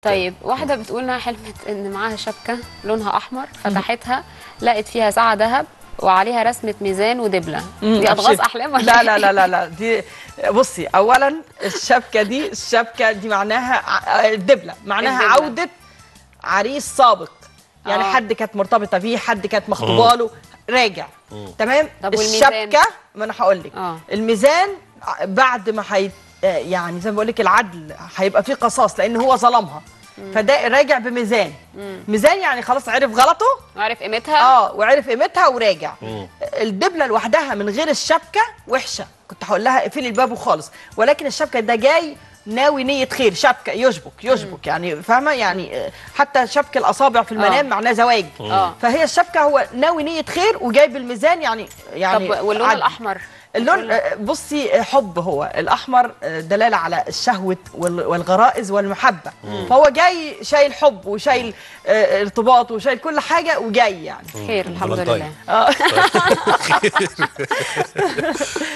طيب واحدة بتقول انها حلمت ان معاها شبكة لونها احمر فتحتها لقت فيها ساعة ذهب وعليها رسمة ميزان ودبلة دي اضغاث أبشر. احلام ولا لا إيه؟ لا لا لا لا دي بصي اولا الشبكه دي الشبكه دي معناها ع- الدبله معناها الدبلة. عوده عريس سابق يعني آه. حد كانت مرتبطه بيه حد كانت مخطوبه له راجع تمام طب والميزان؟ الشبكه ما انا هقول لك آه. الميزان ع- بعد ما هي يعني زي ما بقول لك العدل هيبقى فيه قصاص لان هو ظلمها فده راجع بميزان ميزان يعني خلاص عرف غلطه عارف قيمتها اه وعرف قيمتها وراجع الدبله لوحدها من غير الشبكه وحشه كنت هقول لها اقفلي الباب وخالص ولكن الشبكه ده جاي ناوي نيه خير شبكه يشبك يشبك يعني فاهمه يعني آه، حتى شبك الاصابع في المنام آه. معناه زواج آه. فهي الشبكه هو ناوي نيه خير وجايب الميزان يعني يعني طب واللون عدل. الاحمر اللون آه، بصي آه، حب هو الاحمر آه، دلاله على الشهوه وال- والغرائز والمحبه فهو جاي شايل حب وشايل آه، ارتباط وشايل كل حاجه وجاي يعني خير الحمد فالنتاين. لله اه